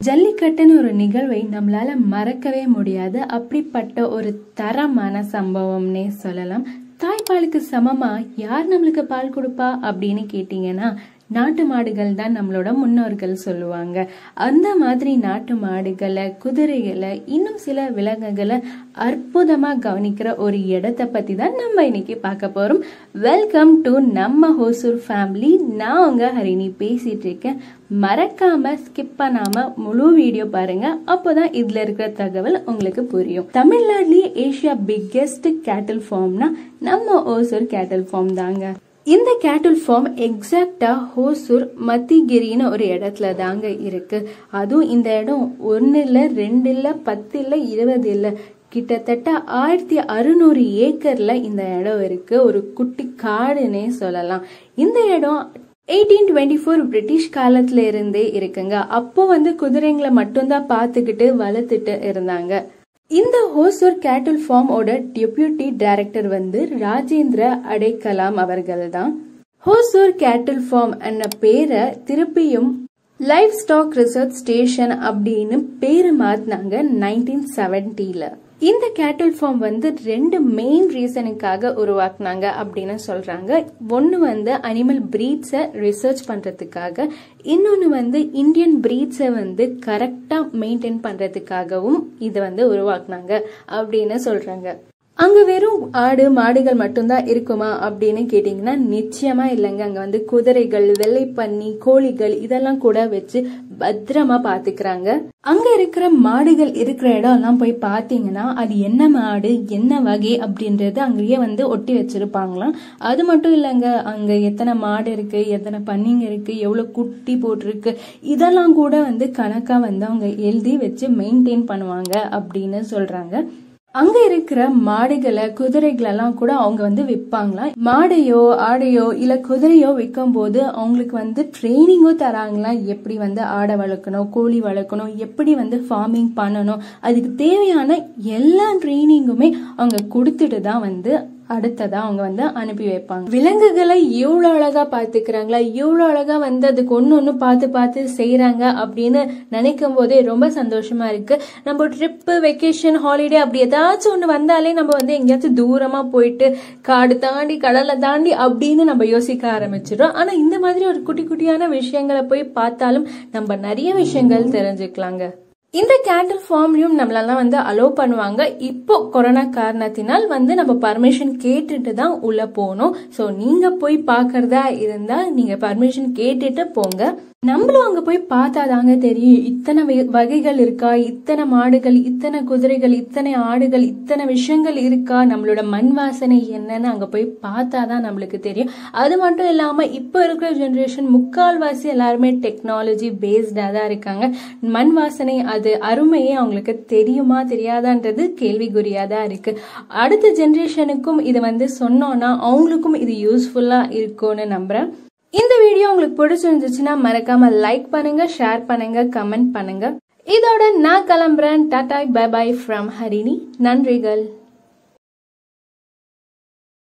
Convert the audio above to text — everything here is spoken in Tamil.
ஜல்லிக்கட்டுன்னு ஒரு நிகழ்வை நம்மளால மறக்கவே முடியாது அப்படிப்பட்ட ஒரு தரமான சம்பவம்னே சொல்லலாம் தாய்ப்பாலுக்கு சமமா யார் நம்மளுக்கு பால் கொடுப்பா அப்படின்னு கேட்டீங்கன்னா நாட்டு மாடுகள் தான் நம்மளோட முன்னோர்கள் சொல்லுவாங்க அந்த மாதிரி நாட்டு மாடுகளை குதிரைகளை இன்னும் சில விலங்குகளை அற்புதமா கவனிக்கிற ஒரு இடத்தை பத்தி தான் நம்ம இன்னைக்கு பார்க்க போறோம் வெல்கம் டு நம்ம ஹோசூர் ஃபேமிலி நான் உங்க ஹரிணி பேசிட்டு இருக்கேன் மறக்காம ஸ்கிப் பண்ணாம முழு வீடியோ பாருங்க அப்போதான் இதுல இருக்கிற தகவல் உங்களுக்கு புரியும் தமிழ்நாட்டிலேயே ஏஷியா பிக்கெஸ்ட் கேட்டில் ஃபார்ம்னா நம்ம ஓசூர் கேட்டில் ஃபார்ம் தாங்க இந்த கேட்டில் ஃபார்ம் எக்ஸாக்டா ஹோசூர் மத்திகிரின்னு ஒரு இடத்துல தாங்க இருக்கு அதுவும் இந்த இடம் ஒன்னு இல்ல ரெண்டு இல்ல பத்து இல்ல இருபது இல்ல கிட்டத்தட்ட ஆயிரத்தி அறுநூறு ஏக்கர்ல இந்த இடம் இருக்கு ஒரு குட்டி காடுன்னே சொல்லலாம் இந்த இடம் எயிட்டீன் டுவெண்ட்டி ஃபோர் பிரிட்டிஷ் காலத்துல இருந்தே இருக்குங்க அப்போ வந்து குதிரைங்களை மட்டும்தான் பார்த்துக்கிட்டு வளர்த்துட்டு இருந்தாங்க இந்த ஹோசூர் கேட்டில் ஃபார்மோட டெப்யூட்டி டைரக்டர் வந்து ராஜேந்திர அடைக்கலாம் அவர்கள் தான் ஹோசூர் கேட்டில் ஃபார்ம் என்ற பேரை திருப்பியும் லைஃப் ஸ்டாக் ரிசர்ச் ஸ்டேஷன் அப்படின்னு பேரு மாத்தினாங்க நைன்டீன் செவன்டில இந்த கேட்டில் ஃபார்ம் வந்து ரெண்டு மெயின் ரீசனுக்காக உருவாக்குனாங்க அப்படின்னு சொல்றாங்க ஒன்று வந்து அனிமல் பிரீட்ஸை ரிசர்ச் பண்றதுக்காக இன்னொன்று வந்து இந்தியன் பிரீட்ஸை வந்து கரெக்டாக மெயின்டைன் பண்றதுக்காகவும் இதை வந்து உருவாக்குனாங்க அப்படின்னு சொல்றாங்க அங்க வெறும் ஆடு மாடுகள் மட்டும்தான் இருக்குமா அப்படின்னு கேட்டீங்கன்னா நிச்சயமா இல்லைங்க அங்க வந்து குதிரைகள் வெள்ளைப்பன்னி கோழிகள் இதெல்லாம் கூட வச்சு பத்திரமா பாத்துக்கிறாங்க அங்க இருக்கிற மாடுகள் இருக்கிற இடம் எல்லாம் போய் பாத்தீங்கன்னா அது என்ன மாடு என்ன வகை அப்படின்றது அங்கேயே வந்து ஒட்டி வச்சிருப்பாங்களாம் அது மட்டும் இல்லைங்க அங்க எத்தனை மாடு இருக்கு எத்தனை பன்னிங்க இருக்கு எவ்வளவு குட்டி போட்டிருக்கு இதெல்லாம் கூட வந்து கணக்கா வந்து அவங்க எழுதி வச்சு மெயின்டைன் பண்ணுவாங்க அப்படின்னு சொல்றாங்க அங்க இருக்கிற மாடுகளை குதிரைகளெல்லாம் கூட அவங்க வந்து விற்பாங்களாம் மாடையோ ஆடையோ இல்ல குதிரையோ விற்கும் போது அவங்களுக்கு வந்து ட்ரைனிங்கும் தராங்களாம் எப்படி வந்து ஆடை வளர்க்கணும் கோழி வளர்க்கணும் எப்படி வந்து ஃபார்மிங் பண்ணணும் அதுக்கு தேவையான எல்லா ட்ரைனிங்குமே அவங்க கொடுத்துட்டு தான் வந்து அடுத்ததா அவங்க வந்து அனுப்பி வைப்பாங்க விலங்குகளை இவ்வளோ அழகா பாத்துக்கிறாங்களா இவ்வளோ அழகா வந்து அதுக்கு ஒன்று ஒன்று பார்த்து பார்த்து செய்யறாங்க அப்படின்னு நினைக்கும் போதே ரொம்ப சந்தோஷமா இருக்கு நம்ம ட்ரிப்பு வெக்கேஷன் ஹாலிடே அப்படி ஏதாச்சும் ஒன்று வந்தாலே நம்ம வந்து எங்கேயாச்சும் தூரமா போயிட்டு காடு தாண்டி கடலை தாண்டி அப்படின்னு நம்ம யோசிக்க ஆரம்பிச்சிடும் ஆனா இந்த மாதிரி ஒரு குட்டி குட்டியான விஷயங்களை போய் பார்த்தாலும் நம்ம நிறைய விஷயங்கள் தெரிஞ்சுக்கலாங்க இந்த கேண்டில் ஃபார்ம்லயும் நம்மளெல்லாம் வந்து அலோவ் பண்ணுவாங்க இப்போ கொரோனா காரணத்தினால் வந்து நம்ம பர்மிஷன் கேட்டுட்டு தான் உள்ள போகணும் ஸோ நீங்க போய் பார்க்கறதா இருந்தா நீங்க பர்மிஷன் கேட்டுட்டு போங்க நம்மளும் அங்க போய் பார்த்தாதாங்க தெரியும் இத்தனை வகைகள் இருக்கா இத்தனை மாடுகள் இத்தனை குதிரைகள் இத்தனை ஆடுகள் இத்தனை விஷயங்கள் இருக்கா நம்மளோட மண் வாசனை என்னன்னு அங்க போய் பார்த்தாதான் நம்மளுக்கு தெரியும் அது மட்டும் இல்லாம இப்போ இருக்கிற ஜென்ரேஷன் முக்கால்வாசி எல்லாருமே டெக்னாலஜி பேஸ்டா தான் இருக்காங்க மண் வாசனை அது அருமையே அவங்களுக்கு தெரியுமா தெரியாதான்றது கேள்விக்குறியா தான் இருக்கு அடுத்த ஜென்ரேஷனுக்கும் இதை வந்து சொன்னோம்னா அவங்களுக்கும் இது யூஸ்ஃபுல்லா இருக்கும்னு நம்புறேன் இந்த வீடியோ உங்களுக்கு பிடிச்சிருந்துச்சுன்னா மறக்காம லைக் பண்ணுங்க ஷேர் பண்ணுங்க கமெண்ட் பண்ணுங்க இதோட நான் கிளம்புறேன் டாடா பை பை ஃப்ரம் ஹரிணி நன்றிகள்